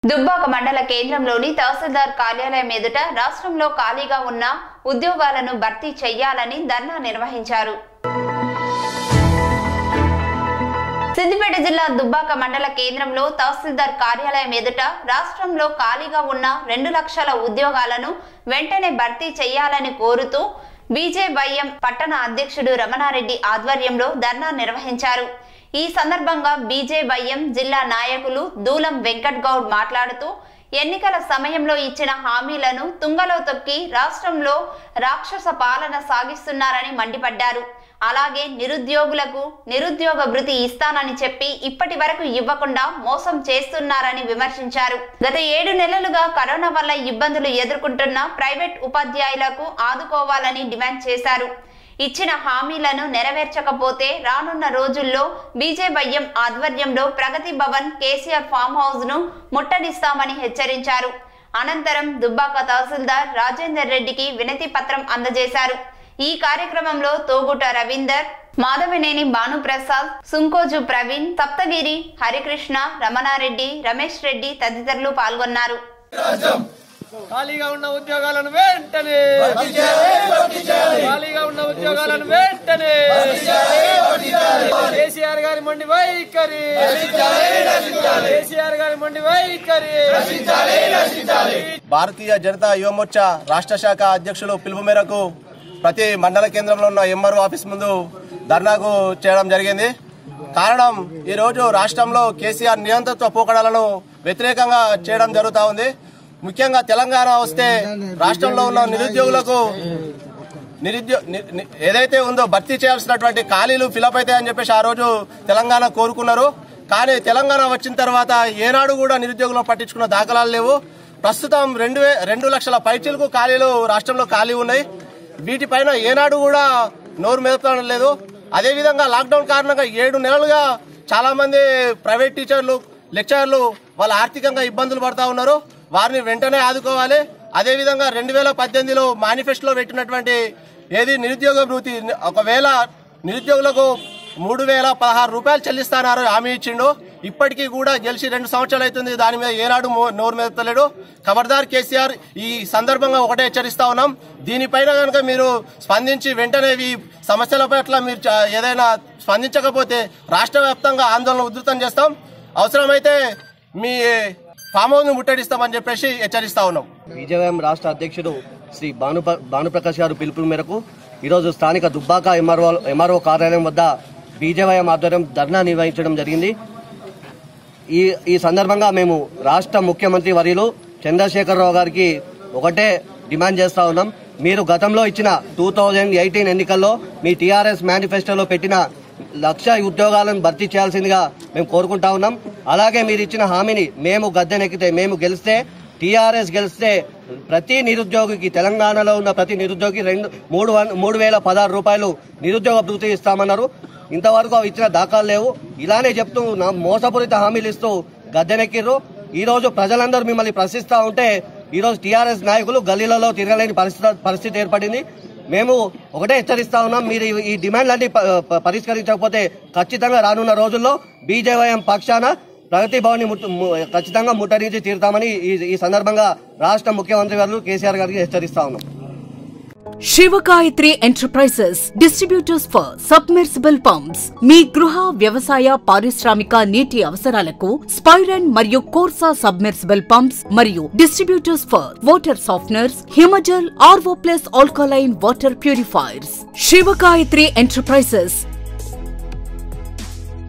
దుబ్బాక మండల కేంద్రంలోని తహసీల్దార్ కార్యాలయం ఎదుట రాష్ట్రంలో ఖాళీగా ఉన్న ఉద్యోగాలను భర్తీ చేయాలని ధర్నా నిర్వహించారు సిద్దిపేట జిల్లా దుబ్బాక మండల కేంద్రంలో తహసీల్దార్ కార్యాలయం ఎదుట రాష్ట్రంలో ఖాళీగా ఉన్న రెండు లక్షల ఉద్యోగాలను వెంటనే భర్తీ చేయాలని కోరుతూ బీజేవైఎం పట్టణ అధ్యక్షుడు రమణారెడ్డి ఆధ్వర్యంలో ధర్నా నిర్వహించారు ఈ సందర్భంగా బీజేవైఎం జిల్లా నాయకులు దూలం వెంకట్ గౌడ్ మాట్లాడుతూ ఎన్నికల సమయంలో ఇచ్చిన హామీలను తుంగలో తొక్కి రాష్ట్రంలో రాక్షస పాలన సాగిస్తున్నారని మండిపడ్డారు అలాగే నిరుద్యోగులకు నిరుద్యోగ భృతి ఇస్తానని చెప్పి ఇప్పటి వరకు ఇవ్వకుండా మోసం చేస్తున్నారని విమర్శించారు గత ఏడు నెలలుగా కరోనా వల్ల ఇబ్బందులు ఎదుర్కొంటున్న ప్రైవేట్ ఉపాధ్యాయులకు ఆదుకోవాలని డిమాండ్ చేశారు ఇచ్చిన హామీలను నెరవేర్చకపోతే రానున్న రోజుల్లో బీజేవైఎం ఆధ్వర్యంలో ప్రగతి భవన్ కేసీఆర్ ఫామ్ హౌస్ ను ముట్టడిస్తామని హెచ్చరించారు అనంతరం దుబ్బాక తహసీల్దార్ రాజేందర్ రెడ్డికి వినతి పత్రం అందజేశారు ఈ కార్యక్రమంలో తోగుట రవీందర్ మాధవినేని భానుప్రసాద్ సుంకోజు ప్రవీణ్ సప్తగిరి హరికృష్ణ రమణారెడ్డి రమేష్ రెడ్డి తదితరులు పాల్గొన్నారు ఖాళీగా ఉన్న ఉద్యోగాలను వెంటనే ఖాళీగా ఉన్న ఉద్యోగాలను వెంటనే కేసీఆర్ గారి మొండి వైఖరి కేసీఆర్ గారి మొండి వైఖరి భారతీయ జనతా యువమోర్చా రాష్ట్ర శాఖ అధ్యక్షులు పిలుపు మేరకు ప్రతి మండల కేంద్రంలో ఉన్న ఎంఆర్ఓ ఆఫీస్ ముందు ధర్నాకు చేయడం జరిగింది కారణం ఈ రోజు రాష్ట్రంలో కేసీఆర్ నియంతృత్వ పోకడాలను వ్యతిరేకంగా చేయడం జరుగుతా ఉంది ముఖ్యంగా తెలంగాణ వస్తే రాష్ట్రంలో ఉన్న నిరుద్యోగులకు నిరుద్యో ని- ని- ఏదైతే ఉందో భర్తీ చేయాల్సినటువంటి ఖాళీలు ఫిలప్ అవుతాయని చెప్పేసి ఆ రోజు తెలంగాణ కోరుకున్నారు కానీ తెలంగాణ వచ్చిన తర్వాత ఏనాడు కూడా నిరుద్యోగులను పట్టించుకున్న దాఖలాలు లేవు ప్రస్తుతం రెండు వే- రెండు లక్షల పైచీలకు ఖాళీలు రాష్ట్రంలో ఖాళీ ఉన్నాయి వీటిపైన ఏనాడు కూడా నోరు మెదపడం లేదు అదేవిధంగా లాక్డౌన్ కారణంగా ఏడు నెలలుగా చాలా మంది ప్రైవేట్ టీచర్లు లెక్చరర్లు వాళ్ళ ఆర్థికంగా ఇబ్బందులు పడతా ఉన్నారు వారిని వెంటనే ఆదుకోవాలి అదేవిధంగా రెండు వేల పద్దెనిమిదిలో మేనిఫెస్టోలో పెట్టినటువంటి ఏది నిరుద్యోగ భృతి ఒకవేళ నిరుద్యోగులకు మూడు వేల పదహారు రూపాయలు చెల్లిస్తానారు హామీ ఇచ్చిండు ఇప్పటికీ కూడా గెలిచి రెండు సంవత్సరాలు అవుతుంది దాని మీద ఏనాడు మో- నోరు మెదపలేడు ఖబర్దార్ కేసీఆర్ ఈ సందర్భంగా ఒకటే హెచ్చరిస్తా ఉన్నాం దీనిపైన కనుక మీరు స్పందించి వెంటనే ఈ సమస్యల పట్ల మీరు చ- ఏదైనా స్పందించకపోతే రాష్ట్ర వ్యాప్తంగా ఆందోళన ఉధృతం చేస్తాం అవసరమైతే మీ ఫామ్ హౌస్ ను ముట్టడిస్తామని చెప్పేసి హెచ్చరిస్తా ఉన్నాం బీజేఎం రాష్ట్ర అధ్యక్షుడు శ్రీ భాను భానుప్రకాష్ గారు పిలుపు మేరకు ఈరోజు స్థానిక దుబ్బాక ఎంఆర్ఓ ఎంఆర్ఓ కార్యాలయం వద్ద బీజేవైఎం ఆధ్వర్యం ధర్నా నిర్వహించడం జరిగింది ఈ ఈ సందర్భంగా మేము రాష్ట్ర ముఖ్యమంత్రి వర్యులు చంద్రశేఖరరావు గారికి ఒకటే డిమాండ్ చేస్తా ఉన్నాం మీరు గతంలో ఇచ్చిన టూ థౌజండ్ ఎయిటీన్ ఎన్నికల్లో మీ టీఆర్ఎస్ మేనిఫెస్టోలో పెట్టిన లక్ష ఉద్యోగాలను భర్తీ చేయాల్సిందిగా మేము కోరుకుంటా ఉన్నాం అలాగే మీరు ఇచ్చిన హామీని మేము గద్దెనెక్కితే మేము గెలిస్తే టీఆర్ఎస్ గెలిస్తే ప్రతి నిరుద్యోగికి తెలంగాణలో ఉన్న ప్రతి నిరుద్యోగి రెండు మూడు వన్- మూడు వేల పదహారు రూపాయలు నిరుద్యోగ భృతి ఇస్తామన్నారు ఇంతవరకు అవి ఇచ్చిన దాఖలు లేవు ఇలానే చెప్తూ నా మోసపూరిత హామీలు ఇస్తూ గద్దెనెక్కిర్రు ఈ రోజు ప్రజలందరూ మిమ్మల్ని ప్రశ్నిస్తా ఉంటే ఈ రోజు టీఆర్ఎస్ నాయకులు గల్లీలలో తిరగలేని పరిస్థితి పరిస్థితి ఏర్పడింది మేము ఒకటే హెచ్చరిస్తా ఉన్నాం మీరు ఈ- ఈ డిమాండ్లన్నీ ప- ప- పరిష్కరించకపోతే ఖచ్చితంగా రానున్న రోజుల్లో బీజేవైఎం పక్షాన ప్రగతి భవన్ ఖచ్చితంగా ముట్టరించి తీరుతామని ఈ ఈ సందర్భంగా రాష్ట్ర ముఖ్యమంత్రి గారు కేసీఆర్ గారికి హెచ్చరిస్తా ఉన్నాం Shivagayatri enterprises distributors for submersible pumps మీ గృహ వ్యవసాయ పారిశ్రామిక నీటి అవసరాలకు స్పైరన్ మరియు కోర్సా సబ్మెర్సిబుల్ పంప్స్ మరియు distributors for water softeners Himajal RO plus alkaline water purifiers Shivagayatri enterprises